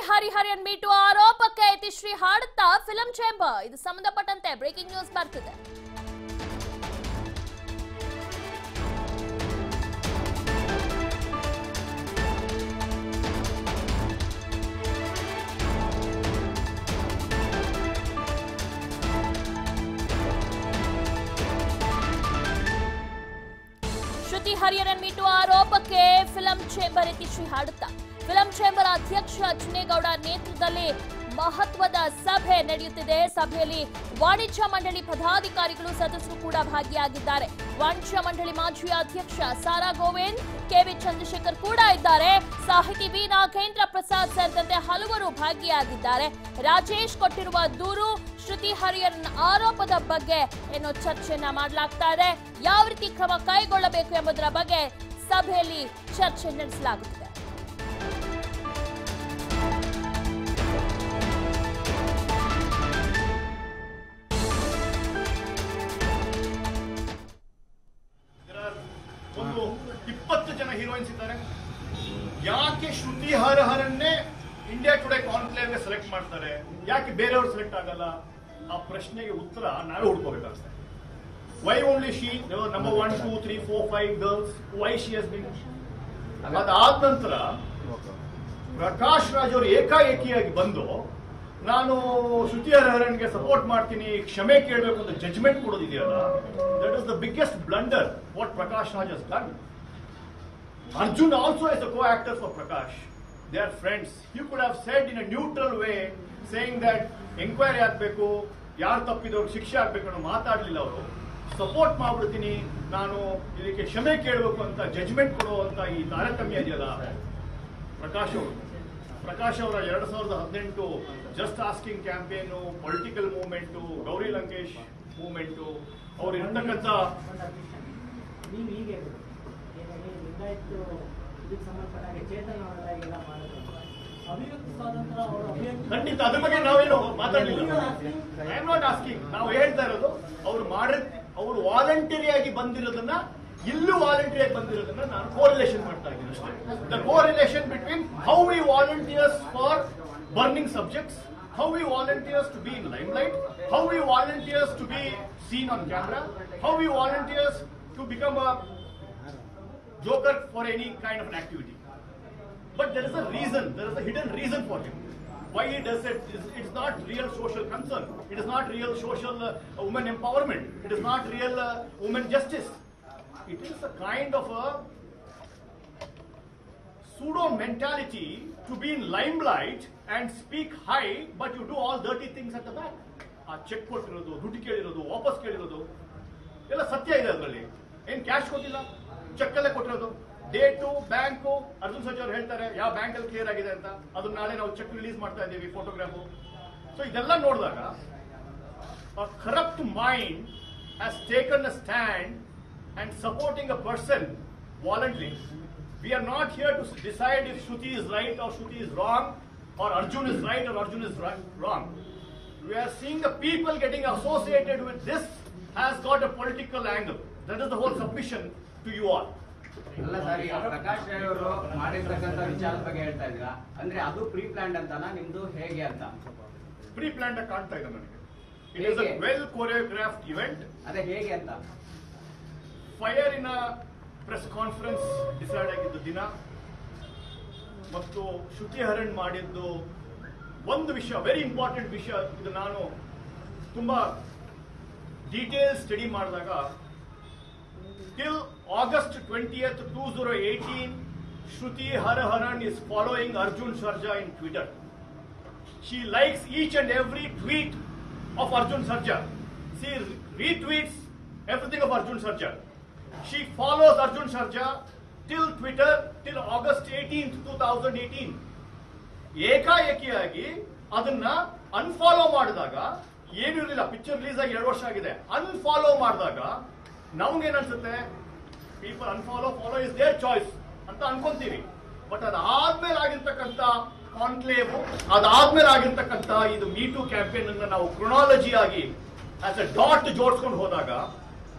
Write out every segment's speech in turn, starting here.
Hariharan me too ಆರೋಪಕ್ಕೆ ಯತಿಶ್ರೀ ಹಾಡುತ್ತಾ film chamber ಇದು ಸಂಬಂಧಪಟ್ಟಂತೆ ಬ್ರೇಕಿಂಗ್ ನ್ಯೂಸ್ ಬರ್ತಿದೆ ಶ್ರುತಿ ಹರಿಹರನ್ ಮೀಟು ಆರೋಪಕ್ಕೆ ಫಿಲಂ ಚೇಂಬರ್ ಯತಿಶ್ರೀ ಹಾಡುತ್ತಾ ಫಿಲಂ ಚೇಂಬರ್ ಅಧ್ಯಕ್ಷ ಅರ್ಜುನೇಗೌಡ ನೇತೃತ್ವದಲ್ಲಿ ಮಹತ್ವದ ಸಭೆ ನಡೆಯುತ್ತಿದೆ ಸಭೆಯಲ್ಲಿ ವಾಣಿಜ್ಯ ಮಂಡಳಿ ಪದಾಧಿಕಾರಿಗಳು ಸದಸ್ಯರು ಕೂಡ ಭಾಗಿಯಾಗಿದ್ದಾರೆ ವಾಣಿಜ್ಯ ಮಂಡಳಿ ಮಾಜಿ ಅಧ್ಯಕ್ಷ ಸಾರಾ ಗೋವಿಂದ್ ಕೆವಿ ಚಂದ್ರಶೇಖರ್ ಕೂಡ ಇದ್ದಾರೆ ಸಾಹಿತಿ ವಿ ನಾಗೇಂದ್ರ ಪ್ರಸಾದ್ ಸೇರಿದಂತೆ ಹಲವರು ಭಾಗಿಯಾಗಿದ್ದಾರೆ ರಾಜೇಶ್ ಕೊಟ್ಟಿರುವ ದೂರು ಶ್ರುತಿ ಹರಿಹರನ್ ಆರೋಪದ ಬಗ್ಗೆ ಏನೋ ಚರ್ಚೆಯನ್ನ ಮಾಡಲಾಗ್ತಾ ಇದೆ ಯಾವ ರೀತಿ ಕ್ರಮ ಕೈಗೊಳ್ಳಬೇಕು ಎಂಬುದರ ಬಗ್ಗೆ ಸಭೆಯಲ್ಲಿ ಚರ್ಚೆ ನಡೆಸಲಾಗುತ್ತಿದೆ There are ಒಂದು ಇಪ್ಪತ್ತು ಜನ ಹೀರೋಯಿನ್ಸ್ ಇದ್ದಾರೆ ಯಾಕೆ ಶ್ರುತಿ ಹರಹರನ್ನೇ ಇಂಡಿಯಾ ಟುಡೇ ಕಾನ್ಕ್ಲೇವ್ಗೆ ಸೆಲೆಕ್ಟ್ ಮಾಡ್ತಾರೆ ಯಾಕೆ ಬೇರೆಯವರು ಸೆಲೆಕ್ಟ್ ಆಗಲ್ಲ ಆ ಪ್ರಶ್ನೆಗೆ ಉತ್ತರ ನಾವೇ ಹುಡ್ಕೋಬೇಕಾಗ್ತದೆ why only she number one two three four five girls why she has been ಅದಾದ ನಂತರ ಪ್ರಕಾಶ್ ರಾಜ್ ಅವರು ಏಕಾಏಕಿಯಾಗಿ ಬಂದು ನಾನು ಶ್ರುತಿ ಹರಿಹರನ್ಗೆ ಸಪೋರ್ಟ್ ಮಾಡ್ತೀನಿ ಕ್ಷಮೆ ಕೇಳಬೇಕು ಅಂತ ಜಜ್ಮೆಂಟ್ ಕೊಡೋದಿದೆಯಲ್ಲ that is the biggest blunder what Prakash Raj has done Arjun also is a co actor for Prakash they are friends you could have said in a neutral way saying that enquiry ಆಗ್ಬೇಕು ಯಾರು ತಪ್ಪಿದವ್ರು ಶಿಕ್ಷೆ ಆಗ್ಬೇಕು ಅನ್ನೋ ಮಾತಾಡ್ಲಿಲ್ಲ ಅವರು ಸಪೋರ್ಟ್ ಮಾಡ್ಬಿಡ್ತೀನಿ ನಾನು ಇದಕ್ಕೆ ಕ್ಷಮೆ ಕೇಳಬೇಕು ಅಂತ ಜಜ್ಮೆಂಟ್ ಕೊಡುವಂತ ಈ ತಾರತಮ್ಯ ಇದೆಯಲ್ಲ ಪ್ರಕಾಶ್ ಅವರು ಪ್ರಕಾಶ್ ಅವರ ಎರಡ್ ಸಾವಿರದ ಹದಿನೆಂಟು just asking campaign political movement Gauri Lankesh movement ಅವ್ರು ಇರ್ತಕ್ಕಂಥ ನೀವು ಹೀಗೆ ಈಗ ನೀವು ಲಿಂಗಾಯತ್ ಇದಕ್ಕೆ ಸಂಬಂಧಪಟ್ಟ ಹಾಗೆ ಚೇತನ ಅವರಾಗೆಲ್ಲ ಮಾಡಿದ್ರು ಅಭಿವ್ಯಕ್ತಿ ಸ್ವಾತಂತ್ರ್ಯ ಅವರ ಅಭಿವ್ಯಕ್ತಿ ಖಂಡಿತ ಅದ್ರ ಬಗ್ಗೆ ನಾವೇನು ಮಾತಾಡಲಿಲ್ಲ ಐ ಆಮ್ ನಾಟ್ ಆಸ್ಕಿಂಗ್ ನಾವು ಹೇಳ್ತಾ ಇರೋದು ಅವ್ರು ಮಾಡ ಅವರು ವಾಲಂಟರಿ ಆಗಿ ಬಂದಿರೋದನ್ನ ಇಲ್ಲೂ ವಾಲಂಟರಿ ಆಗಿ ಬಂದಿರೋದನ್ನ ನಾನು ಕೋರಿಲೇಷನ್ ಮಾಡ್ತಾ ಇದ್ದೀನಿ ಅಷ್ಟೇ the correlation between how we volunteers for burning subjects how we volunteers to be in lime light how we volunteers to be seen on camera how we volunteers to become a joker for any kind of activity But there is a reason, there is a hidden reason for him. Why he does it, is- it's not real social concern. It is not real social uh, women empowerment. It is not real uh, women justice. It is a kind of a pseudo mentality to be in limelight and speak high, but you do all dirty things at the back. ಆ cheque ಕೊಟ್ಟಿರೋದು ದುಡ್ಡು ಕೇಳಿರೋದು ವಾಪಸ್ ಕೇಳಿರೋದು ಎಲ್ಲ ಸತ್ಯ ಇದೆ ಅದರಲ್ಲಿ ಏನ್ cash ಕೊಟ್ಟಿಲ್ಲ ಚೆಕ್ ಅಲ್ಲೇ ಕೊಟ್ಟಿರೋದು ಡೇಟು ಬ್ಯಾಂಕು ಅರ್ಜುನ್ ಸರ್ಜ್ ಅವ್ರು ಹೇಳ್ತಾರೆ ಯಾವ ಬ್ಯಾಂಕ್ ಅಲ್ಲಿ ಕ್ಲಿಯರ್ ಆಗಿದೆ ಅಂತ ಅದನ್ನ ನಾಳೆ ನಾವು ಚೆಕ್ ರಿಲೀಸ್ ಮಾಡ್ತಾ ಇದ್ದೀವಿ ಫೋಟೋಗ್ರಾಫು ಸೊ ಇದೆಲ್ಲ ನೋಡಿದಾಗ a corrupt mind has taken a stand and supporting a person voluntarily. We are not here to decide if Shruti is right or Shruti is wrong, or Arjun is right or Arjun is ri- wrong. We are seeing the people getting associated with this has got a political angle. That is the whole submission to you all. ಅಲ್ಲ sir ಈಗ ಪ್ರಕಾಶ್ ರೈ ಅವರು ಮಾಡಿರ್ತಕ್ಕಂಥ ವಿಚಾರದ ಬಗ್ಗೆ ಹೇಳ್ತಾ ಇದ್ದೀರಾ ಅಂದ್ರೆ ಅದು ಪ್ರೀ ಪ್ಲಾನ್ಡ್ ಅಂತನಾ ನಿಮ್ದು ಹೇಗೆ ಅಂತ Pre planned ಕಾಣ್ತಾ ಇದೆ ನನಗೆ It is a ಹೇಗೆ? well choreographed event. ಅದೇ ಹೇಗೆ ಅಂತ ಫೈರಿನ ಪ್ರೆಸ್ ಕಾನ್ಫರೆನ್ಸ್ ಡಿಸೈಡ್ ಆಗಿದ್ದ ದಿನ ಮತ್ತು ಶ್ರುತಿ ಹರಣ್ ಮಾಡಿದ್ದು ಒಂದು ವಿಷಯ ವೆರಿ ಇಂಪಾರ್ಟೆಂಟ್ ವಿಷಯ ಇದು ನಾನು ತುಂಬಾ ಡೀಟೇಲ್ ಸ್ಟಡಿ ಮಾಡಿದಾಗ till August twentieth two zero eighteen Shruti Hariharan is following Arjun Sarja in Twitter she likes each and every tweet of Arjun Sarja. She retweets everything of Arjun Sarja. She follows Arjun Sarja till Twitter till August 18th, 2018. ಏಕಾಏಕಿಯಾಗಿ ಅದನ್ನ unfollow ಮಾಡಿದಾಗ ಏನು ಇರಲಿಲ್ಲ picture release ಆಗಿ ಎರಡು ವರ್ಷ ಆಗಿದೆ unfollow ಮಾಡಿದಾಗ ನಮ್ಗೇನ್ ಅನ್ಸುತ್ತೆ people unfollow follow is there choice ಅಂತ ಅನ್ಕೊಂತೀವಿ ಬಟ್ ಅದಾದ್ಮೇಲೆ ಆಗಿರ್ತಕ್ಕಂಥ ಕಾನ್ಕ್ಲೇವ್ ಅದಾದ್ಮೇಲೆ ಆಗಿರ್ತಕ್ಕಂಥ ಇದು ಮೀಟು ಕ್ಯಾಂಪೇನ್ ಅನ್ನ ನಾವು ಕ್ರೊನಾಲಜಿ ಆಗಿ ಆಸ್ ಅ ಡಾಟ್ ಜೋಡಿಸ್ಕೊಂಡು ಹೋದಾಗ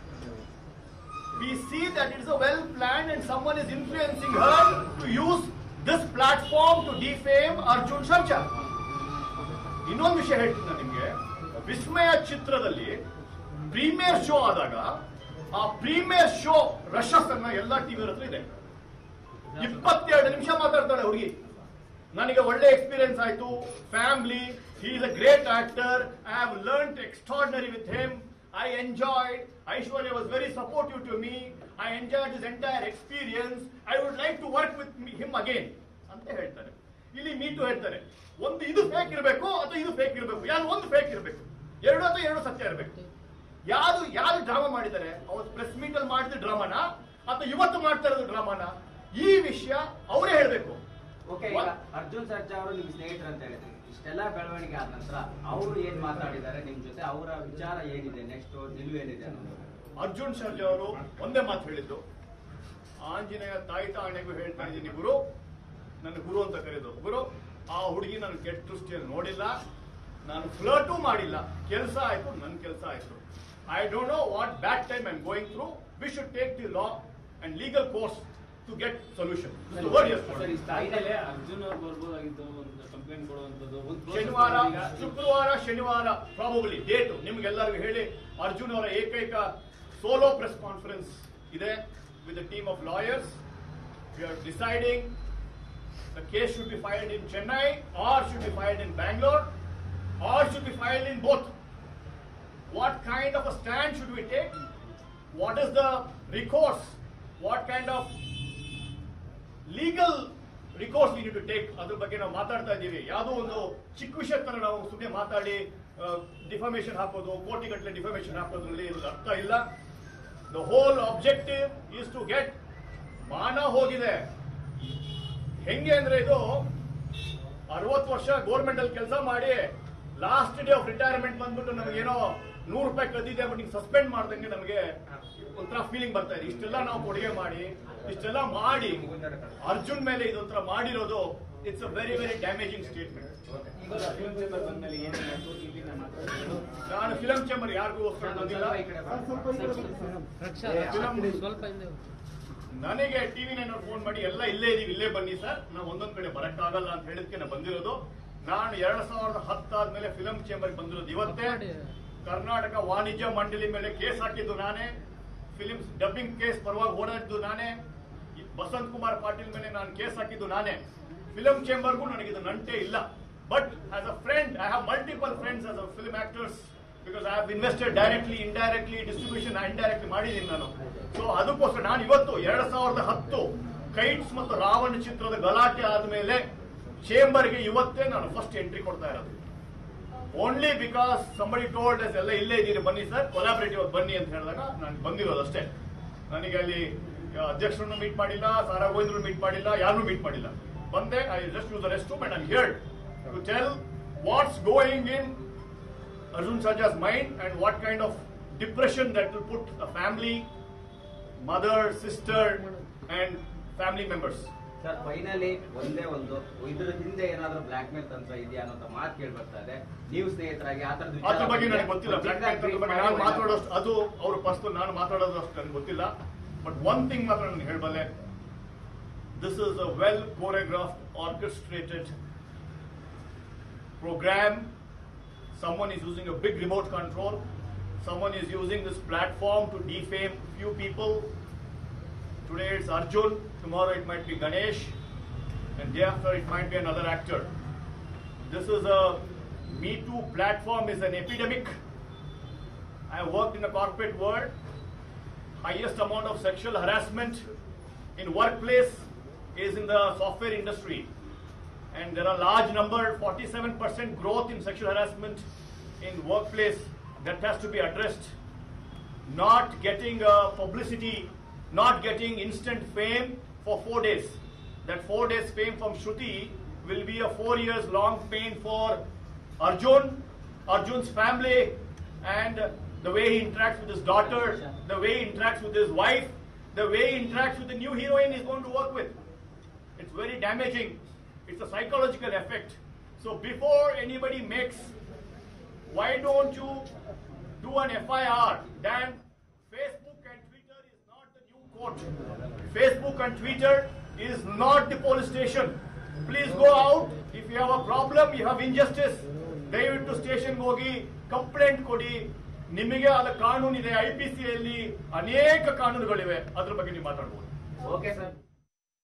we see that it is a well planned and someone is influencing her to use this platform to defame Arjun Sarja ಇನ್ನೊಂದು ವಿಷಯ ಹೇಳ್ತೀನಿ ನಾನು ನಿಮ್ಗೆ ವಿಸ್ಮಯ ಚಿತ್ರದಲ್ಲಿ ಪ್ರೀಮಿಯರ್ ಶೋ ಆದಾಗ ಆ ಪ್ರೀಮಿಯರ್ ಶೋ ರಶಸ್ ಅನ್ನ ಎಲ್ಲಾ ಟಿವಿ ಹತ್ರ ಇದೆ ಇಪ್ಪತ್ತೆರಡು ನಿಮಿಷ ಮಾತಾಡ್ತಾಳೆ ಹುಡುಗಿ ನನಗೆ ಒಳ್ಳೆ ಎಕ್ಸ್ಪೀರಿಯನ್ಸ್ ಆಯ್ತು family he is a great actor I have learn extraordinary with him I enjoyed Aishwarya was very supportive to me I enjoyed this entire experience I would like to work with him again ಅಂತ ಹೇಳ್ತಾರೆ ಇಲ್ಲಿ meet ಹೇಳ್ತಾರೆ ಒಂದು ಇದು fake ಇರಬೇಕು ಅಥವಾ ಇದು fake ಇರಬೇಕು ಯಾರು ಒಂದು ಫೇಕ್ ಇರಬೇಕು ಎರಡು ಅಥವಾ ಎರಡು ಸತ್ಯ ಇರಬೇಕು ಯಾರು ಯಾರು ಡ್ರಾಮಾ ಮಾಡಿದ್ದಾರೆ ಅವತ್ತು ಪ್ರೆಸ್ ಮೀಟ್ ಅಲ್ಲಿ ಮಾಡಿದ ಡ್ರಾಮಾನ ಅಥವಾ ಇವತ್ತು ಮಾಡ್ತಾ ಇರೋದು ಡ್ರಾಮಾನ ಈ ವಿಷಯ ಅವರೇ ಹೇಳ್ಬೇಕು ಓಕೆ ಈಗ ಅರ್ಜುನ್ ಸರ್ಜಾ ಅವರು ನಿಮ್ ಸ್ನೇಹಿತರು ಅಂತ ಹೇಳಿದ್ರಿ ಇಷ್ಟೆಲ್ಲ ಬೆಳವಣಿಗೆ ಆದ ನಂತರ ಅವರು ಏನ್ ಮಾತಾಡಿದ್ದಾರೆ ನಿಮ್ ಜೊತೆ ಅವರ ವಿಚಾರ ಏನಿದೆ ನೆಕ್ಸ್ಟ್ ನಿಲುವೇನಿದೆ ಅನ್ನೋದು ಅರ್ಜುನ್ ಸರ್ಜಾ ಅವರು ಒಂದೇ ಮಾತು ಹೇಳಿದ್ದು ಆಂಜನೇಯ ತಾಯಿ ತಾಣೆಗೂ ಹೇಳ್ತಾ ಇದ್ದೀನಿ ಗುರು ನನ್ನ ಗುರು ಅಂತ ಕರೆದು ಗುರು ಆ ಹುಡುಗಿ ನಾನು ಕೆಟ್ಟ ದೃಷ್ಟಿಯಲ್ಲಿ ನೋಡಿಲ್ಲ ನಾನು ಫ್ಲರ್ಟು ಮಾಡಿಲ್ಲ ಕೆಲಸ ಆಯ್ತು ನನ್ನ ಕೆಲಸ ಆಯ್ತು I don't know what bad time I going through we should take the law and legal course to get solution sir ಈ ಸ್ಥಾಯಿನಲ್ಲೇ ಅರ್ಜುನ್ ಅವ್ರು ಬರ್ಬೋದಾಗಿತ್ತು ಒಂದು ಕಂಪ್ಲೇಂಟ್ ಕೊಡುವಂತದ್ದು ಒಂದು process ಶನಿವಾರ ಈಗ ಶುಕ್ರವಾರ ಶನಿವಾರ ಪ್ರಾಬಬಲಿ ಡೇಟ್ ನಿಮ್ಗೆಲ್ಲರಿಗೂ ಹೇಳಿ ಅರ್ಜುನ್ ಅವರ ಏಕೈಕ ಸೋಲೋ ಪ್ರೆಸ್ ಕಾನ್ಫರೆನ್ಸ್ ಇದೆ with team of lawyers we are deciding the case should be filed in Chennai or should be filed in Bangalore or should be filed in both what kind of a stand should we take? What is the recourse? What kind of legal recourse we need to take? ಅದ್ರ ಬಗ್ಗೆ ನಾವು ಮಾತಾಡ್ತಾ ಇದ್ದೀವಿ ಯಾವುದೋ ಒಂದು ಚಿಕ್ಕ ವಿಷಯ ತರ ನಾವು ಸುಮ್ಮನೆ ಮಾತಾಡಿ ಡಿಫಾಮೇಶನ್ ಹಾಕೋದು ಕೋಟಿಗಟ್ಟಲೆ ಡಿಫಾಮೇಶನ್ ಹಾಕೋದ್ರಲ್ಲಿ ಇದ್ರ ಅರ್ಥ ಇಲ್ಲ the whole objective is to get ಮಾನ ಹೋಗಿದೆ ಹೆಂಗೆ ಅಂದ್ರೆ ಇದು ಅರವತ್ತು ವರ್ಷ ಗೌರ್ಮೆಂಟ್ ಅಲ್ಲಿ ಕೆಲಸ ಮಾಡಿ ಲಾಸ್ಟ್ ಡೇ ಆಫ್ ರಿಟೈರ್ಮೆಂಟ್ ಬಂದ್ಬಿಟ್ಟು ನಮಗೇನೋ ನೂರು ರೂಪಾಯಿ ಕದ್ದಿದೆ ಬಟ್ ಹಿಂಗ್ ಸಸ್ಪೆಂಡ್ ಮಾಡ್ದಂಗೆ ನಮಗೆ ಒಂಥರ ಫೀಲಿಂಗ್ ಬರ್ತಾ ಇದೆ ಇಷ್ಟೆಲ್ಲ ನಾವು ಕೊಡುಗೆ ಮಾಡಿ ಇಷ್ಟೆಲ್ಲ ಮಾಡಿ ಅರ್ಜುನ್ ಮೇಲೆ ಇದೊಂಥರ ಮಾಡಿರೋದು it's a very very damaging statement ಈಗ ಫಿಲ್ಮ್ ಚೇಂಬರ್ ಬಂದ್ಮೇಲೆ ಏನೇನಾಯ್ತು ಟಿವಿನ ಮಾತಾಡಿದ್ರು ನಾನು ಫಿಲಂ ಚೇಂಬರ್ ಯಾರಿಗೂ ಬಂದಿಲ್ಲ ಈ ಕಡೆ ಬನ್ನಿ. ನನಗೆ ಟಿವಿ ನೈನ್ ಫೋನ್ ಮಾಡಿ ಎಲ್ಲ ಇಲ್ಲೇ ಇದೀವಿ ಇಲ್ಲೇ ಬನ್ನಿ ಸರ್ ನಾವು ಒಂದೊಂದ್ ಕಡೆ ಬರಕ್ಕಾಗಲ್ಲ ಅಂತ ಹೇಳಿದ್ಕೆ ನಾನು ಬಂದಿರೋದು ನಾನು ಎರಡ್ ಸಾವಿರದ ಹತ್ತಾದ್ಮೇಲೆ ಫಿಲಂ ಚೇಂಬರ್ ಬಂದಿರೋದು ಇವತ್ತೇ ಕರ್ನಾಟಕ ವಾಣಿಜ್ಯ ಮಂಡಳಿ ಮೇಲೆ ಕೇಸ್ ಹಾಕಿದ್ದು ನಾನೇ ಫಿಲಿಂ ಡಬ್ಬಿಂಗ್ ಕೇಸ್ ಪರವಾಗಿ ಓಡಾಡಿದ್ದು ನಾನೇ ಈ ಬಸಂತ್ ಕುಮಾರ್ ಪಾಟೀಲ್ ಮೇಲೆ ನಾನು ಕೇಸ್ ಹಾಕಿದ್ದು ನಾನೇ ಫಿಲಂ ಚೇಂಬರ್ಗೂ ನನಗಿದು ನಂಟೇ ಇಲ್ಲ but as a friend I have multiple friends as a film actors because I have invested directly indirectly distribution indirectly ಮಾಡಿದ್ದೀನಿ ನಾನು ಸೊ ಅದಕ್ಕೋಸ್ಕರ ನಾನು ಇವತ್ತು ಎರಡ್ ಸಾವಿರದ ಹತ್ತು ಕೈಟ್ಸ್ ಮತ್ತು ರಾವಣ ಚಿತ್ರದ ಗಲಾಟೆ ಆದ್ಮೇಲೆ ಚೇಂಬರ್ಗೆ ಇವತ್ತೇ ನಾನು ಫಸ್ಟ್ ಎಂಟ್ರಿ ಕೊಡ್ತಾ ಇರೋದು only because somebody told us ಎಲ್ಲ ಇಲ್ಲೇ ಇದ್ದೀರಿ ಬನ್ನಿ ಸರ್ ಕೊಲಾಬರೇಟಿವ್ ಬನ್ನಿ ಅಂತ ಹೇಳಿದಾಗ ನಾನು ಬಂದಿರೋದು ಅಷ್ಟೇ ನನಗೆ ಅಲ್ಲಿ ಅಧ್ಯಕ್ಷರನ್ನು ಮೀಟ್ ಮಾಡಿಲ್ಲ ಸಾರಾ ಗೋವಿಂದ್ರು ಮೀಟ್ ಮಾಡಿಲ್ಲ ಯಾರನ್ನೂ ಮೀಟ್ ಮಾಡಿಲ್ಲ ಬಂದೆ I just use the rest room and I'm here to tell what's going in Arjun Sarja's mind and what kind of depression that will put a family, mother, sister, and family members. Sir finally ಒಂದೇ ಒಂದು ಇದ್ರ ಹಿಂದೆ ಏನಾದ್ರೂ black mail ತಂತ್ರ ಇದೆಯಾ ಅನ್ನೋ ಮಾತು ಕೇಳಿ ಬರ್ತಾ ಇದೆ ನೀವು ಸ್ನೇಹಿತರಾಗಿ ಆ ತರದ ಅದ್ರ ಬಗ್ಗೆ ನನಗೆ ಗೊತ್ತಿಲ್ಲ ಬ್ಲಾಕ್ ಬಗ್ಗೆ ನಾನು ಮಾತಾಡೋಷ್ಟು ಅದು ಅವ್ರ ಪರ್ಸನಲ್ ನಾನು ಮಾತಾಡೋದು ಅಷ್ಟು ನನಗೆ ಗೊತ್ತಿಲ್ಲ ಬಟ್ ಒನ್ ಥಿಂಗ್ ಮಾತ್ರ ನನಗೆ ಹೇಳಬಲ್ಲೆ this is a well choreograph orchestrated program. Someone is using a big remote control. Someone is using this platform to defame few people. Today it's Arjun, tomorrow it might be Ganesh, and day after it might be another actor. This is a Me Too platform is an epidemic. I have worked in the corporate world. Highest amount of sexual harassment in workplace is in the software industry and there are large number 47% growth in sexual harassment in workplace that has to be addressed not getting uh, publicity not getting instant fame for 4 days that 4 days fame from shruti will be a 4 years long pain for arjun arjun's family and the way he interacts with his daughter the way he interacts with his wife the way he interacts with the new heroine he's going to work with it's very damaging. It's a psychological effect. So before anybody makes, why don't you do an FIR? Then Facebook and Twitter is not the new court. Facebook and Twitter is not the police station. Please go out. If you have a problem, you have injustice, ದಯವಿಟ್ಟು ಸ್ಟೇಷನ್ಗೆ ಹೋಗಿ complaint ಕೊಡಿ ನಿಮಗೆ ಆದ ಕಾನೂನಿದೆ I P C ಅಲ್ಲಿ ಅನೇಕ ಕಾನೂನುಗಳಿವೆ ಅದ್ರ ಬಗ್ಗೆ ನೀವು ಮಾತಾಡ್ಬೋದು ಓಕೆ ಸರ್